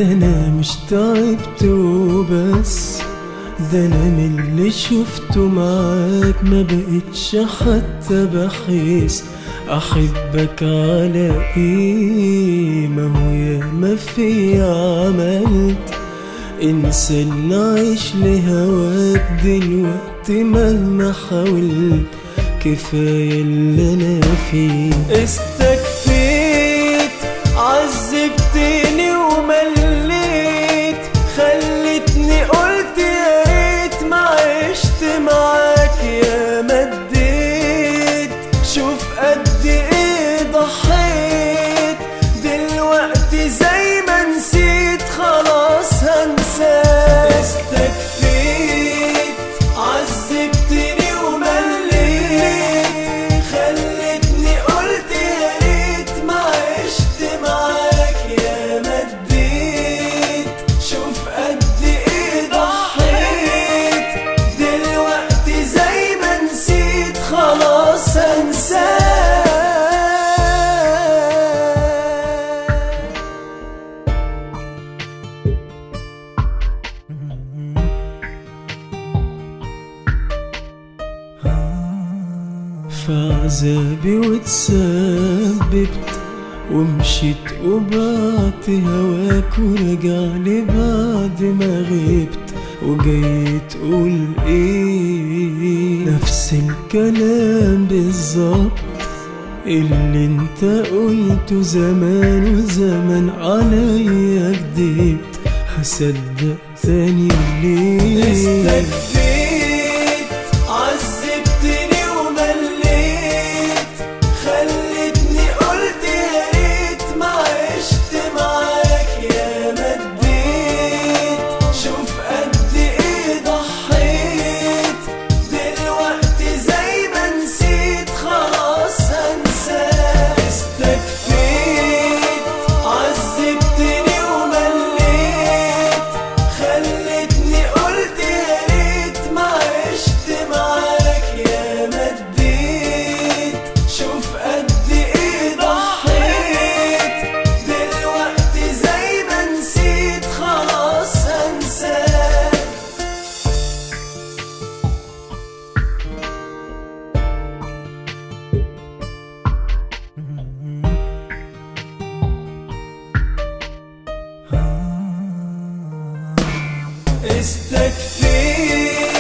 ده انا مش تعبت وبس ده انا من اللي شفته معاك ما بقتش حتى بحس احبك على ايه ما هو يا ما في عملت انسى ان اعيش لهواك دلوقتي مهما حاولت كفايه اللي انا فيه استكفيت عذبتني ومليت خلتني قلت يا ريت ما عشت معاك يا مديت شوف قد ايه ضحيت دلوقتي زي ما نسيت خلاص هنساك استكفيت عذبتني ومليت خلتني قلت يا ريت ما عشت معاك يا مديت شوف قد ايه ضحيت دلوقتي زي ما نسيت خلاص هنساك في عذابي واتسببت ومشيت وبعت هواك ورجع لي بعد ما غبت وجاي تقول ايه نفس الكلام بالظبط اللي انت قلته زمان وزمان عليا كدبت هصدق تاني ليه استكفيت عذبتني ومليت خلتني قلت يا ريت ما عشت معاك يا مديت شوف قد ايه ضحيت دلوقتي زي ما نسيت خلاص هنساك استكفيت عذبتني ومليت خلتني قلت يا ريت ما عشت معاك يا مديت شوف قد ايه ضحيت دلوقتي زي ما نسيت خلاص هنساك استكفيت